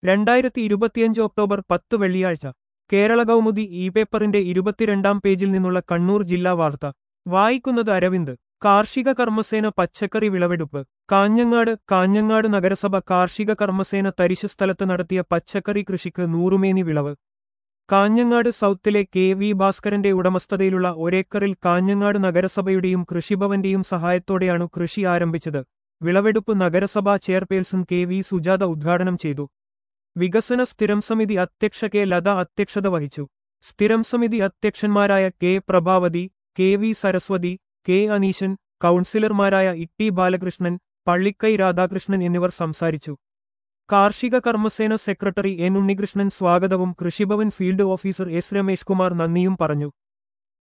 രണ്ടായിരത്തി ഇരുപത്തിയഞ്ച് ഒക്ടോബർ പത്ത് വെള്ളിയാഴ്ച കേരള കൗമുദി ഇ പേപ്പറിന്റെ ഇരുപത്തിരണ്ടാം പേജിൽ നിന്നുള്ള കണ്ണൂർ ജില്ലാ വാർത്ത വായിക്കുന്നത് അരവിന്ദ് കാർഷിക കർമ്മസേന പച്ചക്കറി വിളവെടുപ്പ് കാഞ്ഞങ്ങാട് കാഞ്ഞങ്ങാട് നഗരസഭ കാർഷിക കർമ്മസേന തരിശു സ്ഥലത്ത് നടത്തിയ പച്ചക്കറി കൃഷിക്ക് നൂറുമേനി വിളവ് കാഞ്ഞങ്ങാട് സൗത്തിലെ കെ വി ഭാസ്കരന്റെ ഉടമസ്ഥതയിലുള്ള ഒരേക്കറിൽ കാഞ്ഞങ്ങാട് നഗരസഭയുടെയും കൃഷിഭവന്റെയും സഹായത്തോടെയാണ് കൃഷി ആരംഭിച്ചത് വിളവെടുപ്പ് നഗരസഭാ ചെയർപേഴ്സൺ കെ വി സുജാത ഉദ്ഘാടനം ചെയ്തു വികസന സ്ഥിരം സമിതി അധ്യക്ഷ കെ ലത അധ്യക്ഷത വഹിച്ചു സ്ഥിരം സമിതി അധ്യക്ഷന്മാരായ K Prabhavathi K V Saraswathi K Aneeshan കൗൺസിലർമാരായ ഇട്ടി ബാലകൃഷ്ണൻ പള്ളിക്കൈ രാധാകൃഷ്ണൻ എന്നിവർ സംസാരിച്ചു കാർഷിക കർമ്മസേന സെക്രട്ടറി എൻ ഉണ്ണികൃഷ്ണൻ സ്വാഗതവും Krishibhavan field officer S Ramesh Kumar നന്ദിയും പറഞ്ഞു